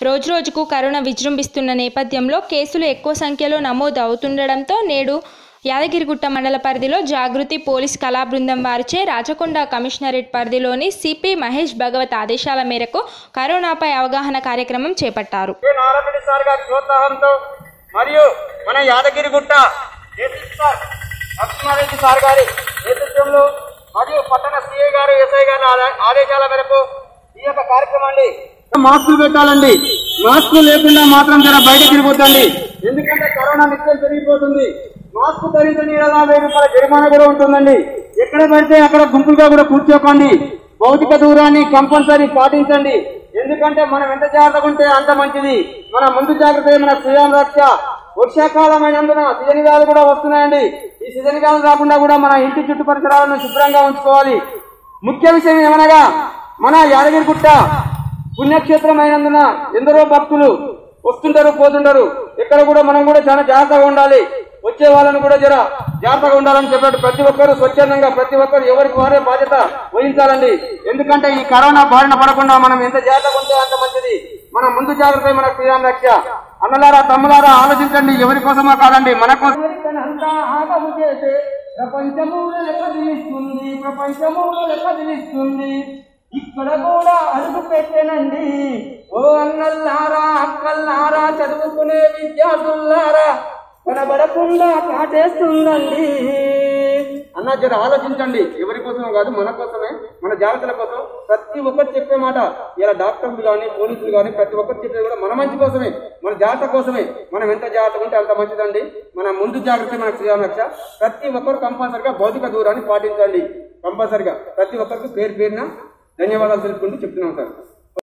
రోజురోజుకు కరోనా విజృంభిస్తున్న నేపథ్యంలో కేసులు ఎక్కువ సంఖ్యలో నమోదు అవుతుండడంతో నేడు యాదగిరిగుట్ట మండల పరిధిలో జాగృతి పోలీస్ కళా బృందం వారిచే రాచకొండ కమిషనరేట్ పరిధిలోని సిపి మహేష్ భగవత్ ఆదేశాల మేరకు కరోనాపై అవగాహన కార్యక్రమం చేపట్టారు కె. నారాయణ సార్ గారి ప్రోత్సాహంతో మరియు మన Yadagirigutta AC sir Lakshmareddy sir గారి నేతృత్వంలో మరియు పట్టణ సిఐ గారు ఎస్ఐ గారి ఆదే- ఆదేశాల మేరకు ఈ యొక్క కార్యక్రమాన్ని మాస్కులు పెట్టాలండి మాస్కులు లేకుండా మాత్రం జర బయట తిరిగిపోతండి ఎందుకంటే కరోనా నిత్యం పెరిగిపోతుంది మాస్క్ ధరించని ఎలా వెయ్యి రూపాయల జరిమానా కూడా ఉంటుందండి ఎక్కడ పడితే అక్కడ గుంపులుగా కూడా కూర్చోకండి భౌతిక దూరాన్ని కంపల్సరీ పాటించండి ఎందుకంటే మనం ఎంత జాగ్రత్తగా ఉంటే అంత మంచిది మన ముందు జాగ్రత్త మన శ్రీరామ రక్ష వర్షాకాలం అయినందున సీజనిగాలు కూడా వస్తున్నాయండి ఈ సీజనిగాలు రాకుండా కూడా మన ఇంటి చుట్టూ పరిసరాలను శుభ్రంగా ఉంచుకోవాలి ముఖ్య విషయం ఏమనగా మన యాదగిరిగుట్ట పుణ్యక్షేత్రం అయినందున ఎందరో భక్తులు వస్తుంటారు పోతుంటారు ఇక్కడ కూడా మనం కూడా చాలా జాగ్రత్తగా ఉండాలి వచ్చే వాళ్ళని కూడా జర జాగ్రత్తగా ఉండాలని చెప్పాడు ప్రతి ఒక్కరు స్వచ్ఛందంగా ప్రతి ఒక్కరు ఎవరికి వారే బాధ్యత వహించాలండి ఎందుకంటే ఈ కరోనా బారిన పడకుండా మనం ఎంత జాగ్రత్తగా ఉంటే అంత మంచిది మన ముందు జాగ్రత్త మన శ్రీరామ రక్ష అన్నలారా తమ్ములారా ఆలోచించండి ఎవరి కోసమో కాదండి మన కోసం ప్రపంచమూల లెక్క తెలుస్తుంది ప్రపంచమూల లెక్క తెలుస్తుంది ఇక్కడ కూడా అడుగు పెట్టేనండి ఓ అన్నల్లారా అక్కల్లారా చదువుకునే విద్యార్థులారా కనబడకుండా కాటేస్తుందండి అన్న జర ఆలోచించండి ఎవరి కోసమో కాదు మన కోసమే మన జాగ్రత్తల కోసం ప్రతి ఒక్కరు చెప్పే మాట ఇలా డాక్టర్లు కానీ పోలీసులు కానీ ప్రతి ఒక్కరు చెప్పేది కూడా మన మంచి కోసమే మన జాగ్రత్త కోసమే మనం ఎంత జాగ్రత్తగా ఉంటే అంత మంచిదండి మన ముందు జాగ్రత్త మన శ్రీరామ రక్ష ప్రతి ఒక్కరు కంపల్సరిగా భౌతిక దూరాన్ని పాటించండి కంపల్సరిగా ప్రతి ఒక్కరికి పేరు పేరున ధన్యవాదాలు తెలుపుకుంటూ చెప్తున్నాం సార్